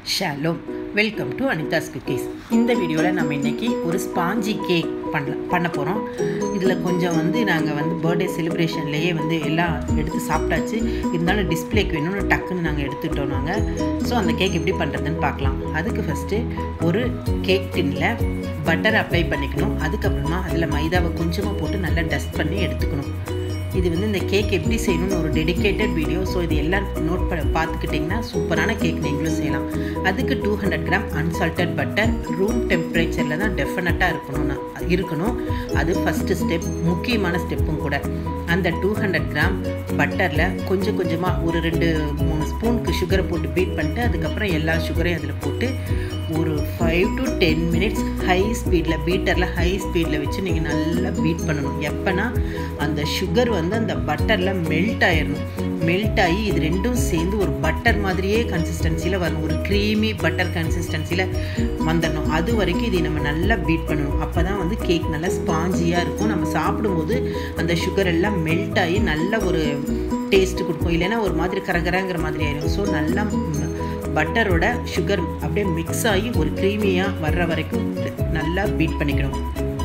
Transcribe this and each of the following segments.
Shalom welcome to Anita's cookies இந்த வீடியோவில் நம்ம இன்றைக்கி ஒரு ஸ்பாஞ்சி கேக் பண்ண பண்ண போகிறோம் இதில் கொஞ்சம் வந்து நாங்கள் வந்து பர்த்டே செலிப்ரேஷன்லேயே வந்து எல்லாம் எடுத்து சாப்பிட்டாச்சு இருந்தாலும் டிஸ்பிளேக்கு வேணும்னு டக்குன்னு நாங்கள் எடுத்துட்டோம் நாங்கள் ஸோ அந்த கேக் எப்படி பண்ணுறதுன்னு பார்க்கலாம் அதுக்கு ஃபஸ்ட்டு ஒரு கேக் டின்னில் பட்டர் அப்ளை பண்ணிக்கணும் அதுக்கப்புறமா அதில் மைதாவை கொஞ்சமாக போட்டு நல்லா டஸ்ட் பண்ணி எடுத்துக்கணும் இது வந்து இந்த கேக் எப்படி செய்யணும்னு ஒரு டெடிக்கேட்டட் வீடியோ ஸோ இது எல்லாம் நோட் பண்ண பார்த்துக்கிட்டிங்கன்னா சூப்பரான கேக் நீங்களும் செய்யலாம் அதுக்கு two hundred gram unsalted butter room டெம்பரேச்சரில் தான் டெஃபினட்டாக இருக்கணும்னா இருக்கணும் அது ஃபஸ்ட்டு ஸ்டெப் முக்கியமான ஸ்டெப்பும் கூட அந்த டூ ஹண்ட்ரட் கிராம் பட்டரில் கொஞ்சம் கொஞ்சமாக ஒரு ரெண்டு மூணு ஸ்பூனுக்கு சுகரை போட்டு பீட் பண்ணிட்டு அதுக்கப்புறம் எல்லா சுகரையும் அதில் போட்டு ஒரு five to ten minutes high ஸ்பீடில் பீட்டரில் ஹை ஸ்பீடில் வச்சு நீங்கள் நல்லா பீட் பண்ணணும் எப்போனா அந்த சுகர் வந்து அந்த பட்டரில் மெல்ட் ஆயிடணும் மெல்ட் ஆகி இது ரெண்டும் சேர்ந்து ஒரு பட்டர் மாதிரியே கன்சிஸ்டன்சியில் வரணும் ஒரு க்ரீமி பட்டர் கன்சிஸ்டன்சியில் வந்துடணும் அது வரைக்கும் இதை நம்ம நல்லா பீட் பண்ணணும் அப்போ தான் வந்து கேக் நல்லா ஸ்பாஞ்சியாக இருக்கும் நம்ம சாப்பிடும்போது அந்த சுகர் எல்லாம் மெல்ட் ஆகி நல்ல ஒரு டேஸ்ட்டு கொடுக்கும் இல்லைன்னா ஒரு மாதிரி கரகரங்கிற மாதிரி ஆயிடும் ஸோ நல்லா பட்டரோட சுகர் அப்படியே மிக்ஸ் ஆகி ஒரு க்ரீமியாக வர்ற வரைக்கும் நல்லா பீட் பண்ணிக்கணும்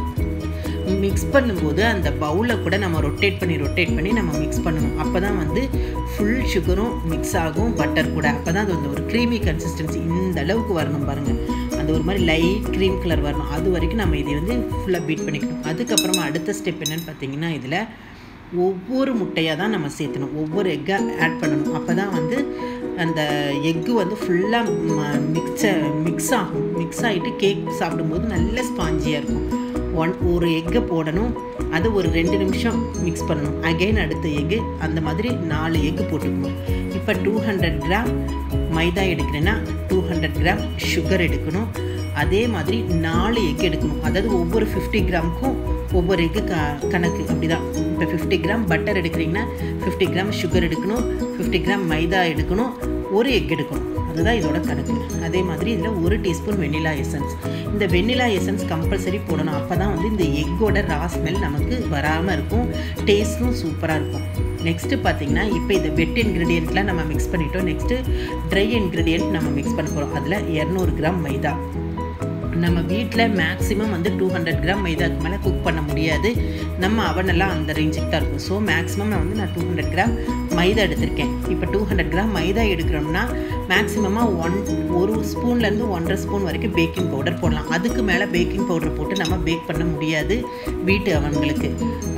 மிக்ஸ் பண்ணும்போது அந்த பவுலை கூட நம்ம ரொட்டேட் பண்ணி ரொட்டேட் பண்ணி நம்ம மிக்ஸ் பண்ணணும் அப்போ தான் வந்து ஃபுல் சுகரும் மிக்ஸ் ஆகும் பட்டர் கூட அப்போ தான் அது வந்து ஒரு க்ரீமி கன்சிஸ்டன்சி இந்த அளவுக்கு வரணும் பாருங்கள் அந்த ஒரு மாதிரி லைட் க்ரீம் கலர் வரணும் அது வரைக்கும் நம்ம இதை வந்து ஃபுல்லாக பீட் பண்ணிக்கணும் அதுக்கப்புறமா அடுத்த ஸ்டெப் என்னென்னு பார்த்தீங்கன்னா இதில் ஒவ்வொரு முட்டையாக தான் நம்ம சேர்த்தணும் ஒவ்வொரு எக்கை ஆட் பண்ணணும் அப்போ தான் வந்து அந்த எக்கு வந்து ஃபுல்லாக மிக்ஸ மிக்ஸ் ஆகும் மிக்ஸ் ஆகிட்டு கேக் சாப்பிடும்போது நல்ல ஸ்பாஞ்சியாக இருக்கும் ஒன் ஒரு எக்கை போடணும் அது ஒரு ரெண்டு நிமிஷம் மிக்ஸ் பண்ணணும் அகெயின் அடுத்த எக்கு அந்த மாதிரி நாலு எக்கு போட்டுக்கணும் இப்போ டூ ஹண்ட்ரட் கிராம் மைதா எடுக்கிறேன்னா டூ ஹண்ட்ரட் கிராம் சுகர் எடுக்கணும் அதே மாதிரி நாலு எக் எடுக்கணும் அதாவது ஒவ்வொரு ஃபிஃப்டி கிராமுக்கும் ஒவ்வொரு எக்கு க கணக்கு அப்படி தான் இப்போ ஃபிஃப்டி கிராம் பட்டர் எடுக்கிறீங்கன்னா ஃபிஃப்டி கிராம் சுகர் எடுக்கணும் ஃபிஃப்டி கிராம் மைதா எடுக்கணும் ஒரு எக் எடுக்கணும் அதுதான் இதோட கணக்கு அதே மாதிரி இதில் ஒரு டீஸ்பூன் வெண்ணிலா எசன்ஸ் இந்த வெண்ணிலா எசன்ஸ் கம்பல்சரி போடணும் அப்போ தான் வந்து இந்த எக்கோட ரா ஸ்மெல் நமக்கு வராமல் இருக்கும் டேஸ்ட்டும் சூப்பராக இருக்கும் நெக்ஸ்ட்டு பார்த்தீங்கன்னா இப்போ இந்த வெட் இன்க்ரீடியண்ட்லாம் நம்ம மிக்ஸ் பண்ணிட்டோம் நெக்ஸ்ட்டு ட்ரை இன்க்ரீடியண்ட் நம்ம மிக்ஸ் பண்ண போகிறோம் அதில் இரநூறு கிராம் மைதா நம்ம வீட்டில் மேக்ஸிமம் வந்து டூ ஹண்ட்ரட் கிராம் மைதாக்கு மேலே குக் பண்ண முடியாது நம்ம அவனெல்லாம் அந்த ரேஞ்சுக்கு தான் இருக்கும் ஸோ மேக்ஸிமம் நான் வந்து நான் டூ ஹண்ட்ரட் கிராம் மைதா எடுத்திருக்கேன் இப்போ டூ ஹண்ட்ரட் கிராம் மைதா எடுக்கிறோம்னா மேக்ஸிமமாக ஒன் ஒரு ஸ்பூன்லேருந்து ஒன்றரை ஸ்பூன் வரைக்கும் பேக்கிங் பவுடர் போடலாம் அதுக்கு மேலே பேக்கிங் பவுடர் போட்டு நம்ம பேக் பண்ண முடியாது வீட்டு அவன்களுக்கு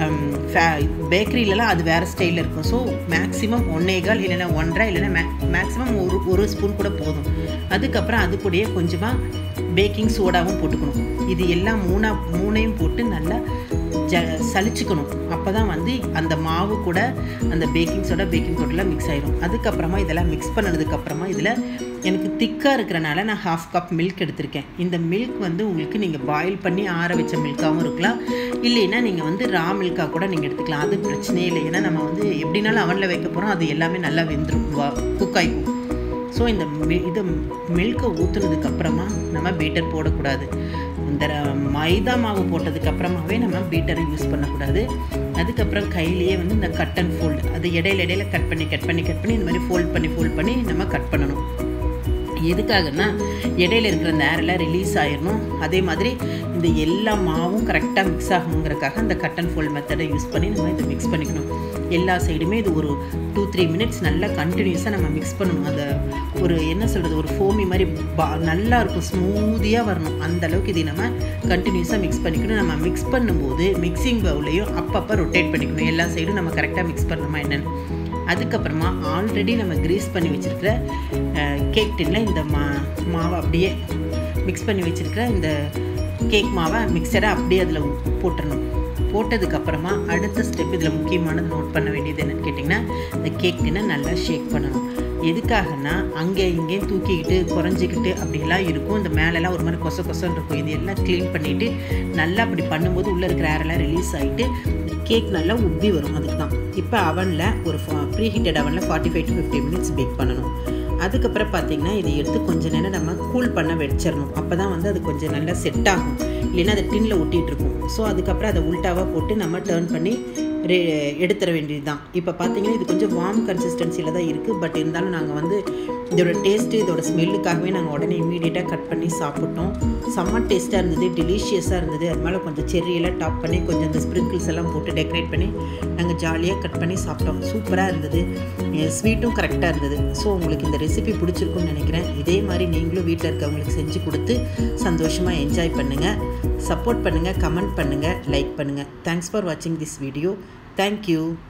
பேக்கரியிலலாம் அது வேறு ஸ்டைலில் இருக்கும் ஸோ மேக்ஸிமம் ஒன்னேகால் இல்லைன்னா ஒன்றரை இல்லைன்னா மே மேக்ஸிமம் ஒரு ஒரு ஸ்பூன் கூட போதும் அதுக்கப்புறம் அது கூடயே கொஞ்சமாக பேக்கிங் சோடாவும் போட்டுக்கணும் இது எல்லாம் மூணா மூணையும் போட்டு நல்லா ஜ சலிச்சுக்கணும் அப்போ தான் வந்து அந்த மாவு கூட அந்த பேக்கிங் சோடா பேக்கிங் பவுடர்லாம் மிக்ஸ் ஆயிரும் அதுக்கப்புறமா இதெல்லாம் மிக்ஸ் பண்ணதுக்கப்புறமா இதில் எனக்கு திக்காக இருக்கிறனால நான் ஹாஃப் கப் மில்க் எடுத்திருக்கேன் இந்த மில்க் வந்து உங்களுக்கு நீங்கள் பாயில் பண்ணி ஆற வச்ச மில்காகவும் இருக்கலாம் இல்லைன்னா நீங்கள் வந்து ரா மில்காக கூட நீங்கள் எடுத்துக்கலாம் அது பிரச்சனையே இல்லை ஏன்னா நம்ம வந்து எப்படினாலும் அவனில் வைக்க போகிறோம் அது எல்லாமே நல்லா வெந்துடும் குக் ஆகிக்கும் ஸோ இந்த மி இது மில்கை ஊற்றுனதுக்கப்புறமா நம்ம பீட்டர் போடக்கூடாது இந்த மைதா மாவு போட்டதுக்கப்புறமாவே நம்ம பீட்டரை யூஸ் பண்ணக்கூடாது அதுக்கப்புறம் கையிலேயே வந்து இந்த கட் அண்ட் ஃபோல்டு அது இடையில இடையில கட் பண்ணி கட் பண்ணி கட் பண்ணி இந்த மாதிரி ஃபோல்ட் பண்ணி ஃபோல்ட் பண்ணி நம்ம கட் பண்ணணும் எதுக்காகனா இடையில இருக்கிற அந்த ஏரெல்லாம் ரிலீஸ் ஆயிடணும் அதே மாதிரி இந்த எல்லா மாவும் கரெக்டாக மிக்ஸ் ஆகணுங்கிறக்காக அந்த கட் அண்ட் ஃபோல்ட் மெத்தடை யூஸ் பண்ணி நம்ம இதை மிக்ஸ் பண்ணிக்கணும் எல்லா சைடுமே இது ஒரு டூ த்ரீ மினிட்ஸ் நல்லா கண்டினியூஸாக நம்ம மிக்ஸ் பண்ணணும் அதை ஒரு என்ன சொல்கிறது ஒரு ஃபோமி மாதிரி பா நல்லா இருக்கும் ஸ்மூதியாக வரணும் அந்த அளவுக்கு இதை நம்ம கண்டினியூஸாக மிக்ஸ் பண்ணிக்கணும் நம்ம மிக்ஸ் பண்ணும்போது மிக்சிங் பவுலையும் அப்பப்போ ரொட்டேட் பண்ணிக்கணும் எல்லா சைடும் நம்ம கரெக்டாக மிக்ஸ் பண்ணணுமா என்னென்னு அதுக்கப்புறமா ஆல்ரெடி நம்ம க்ரீஸ் பண்ணி வச்சுருக்கிற கேக் டின்னில் இந்த மா மாவை அப்படியே மிக்ஸ் பண்ணி வச்சுருக்கிற இந்த கேக் மாவை மிக்சரை அப்படியே அதில் போட்டுடணும் போட்டதுக்கப்புறமா அடுத்த ஸ்டெப் இதில் முக்கியமானது நோட் பண்ண வேண்டியது என்னென்னு கேட்டிங்கன்னா இந்த கேக் டின்னை நல்லா ஷேக் பண்ணணும் எதுக்காகனா அங்கே இங்கேயும் தூக்கிக்கிட்டு குறைஞ்சிக்கிட்டு அப்படிலாம் இருக்கும் இந்த மேலெல்லாம் ஒரு மாதிரி கொச கொசன்னு இருக்கும் இது எல்லாம் க்ளீன் பண்ணிவிட்டு நல்லா அப்படி பண்ணும்போது உள்ளே இருக்கிற ஏரெல்லாம் ரிலீஸ் ஆகிட்டு கேக் நல்லா உப்பி வரும் அதுக்கு தான் இப்போ அவனில் ஒரு ப்ரீ ஹீட்டட் அவனில் forty five to fifty minutes bake பண்ணணும் அதுக்கப்புறம் பார்த்தீங்கன்னா இதை எடுத்து கொஞ்சம் நேரம் நம்ம கூல் பண்ண வச்சிடணும் அப்போ தான் வந்து அது கொஞ்சம் நல்லா செட் ஆகும் இல்லைன்னா அது டின்னில் ஒட்டிகிட்டு இருக்கும் ஸோ அதுக்கப்புறம் அதை உல்ட்டாவாக போட்டு நம்ம டேர்ன் பண்ணி ரெ எடுத்துட வேண்டியது தான் இப்போ பார்த்தீங்கன்னா இது கொஞ்சம் வார்ம் கன்சிஸ்டன்சியில் தான் இருக்குது பட் இருந்தாலும் நாங்கள் வந்து இதோட டேஸ்ட்டு இதோட ஸ்மெல்லுக்காகவே நாங்கள் உடனே இம்மீடியட்டாக கட் பண்ணி சாப்பிட்டோம் செம்ம டேஸ்ட்டாக இருந்தது டெலிஷியஸாக இருந்தது அது மேலே கொஞ்சம் செர்ரியெல்லாம் டாப் பண்ணி கொஞ்சம் இந்த ஸ்ப்ரிங்கிள்ஸ் எல்லாம் போட்டு டெக்கரேட் பண்ணி நாங்கள் ஜாலியாக கட் பண்ணி சாப்பிட்டோம் சூப்பராக இருந்தது ஸ்வீட்டும் கரெக்டாக இருந்தது ஸோ உங்களுக்கு இந்த ரெசிபி பிடிச்சிருக்குன்னு நினைக்கிறேன் இதே மாதிரி நீங்களும் வீட்டில் இருக்கவங்களுக்கு செஞ்சு கொடுத்து சந்தோஷமாக என்ஜாய் பண்ணுங்கள் சப்போர்ட் பண்ணுங்கள் கமெண்ட் பண்ணுங்கள் லைக் பண்ணுங்கள் தேங்க்ஸ் ஃபார் வாட்சிங் திஸ் வீடியோ தேங்க்யூ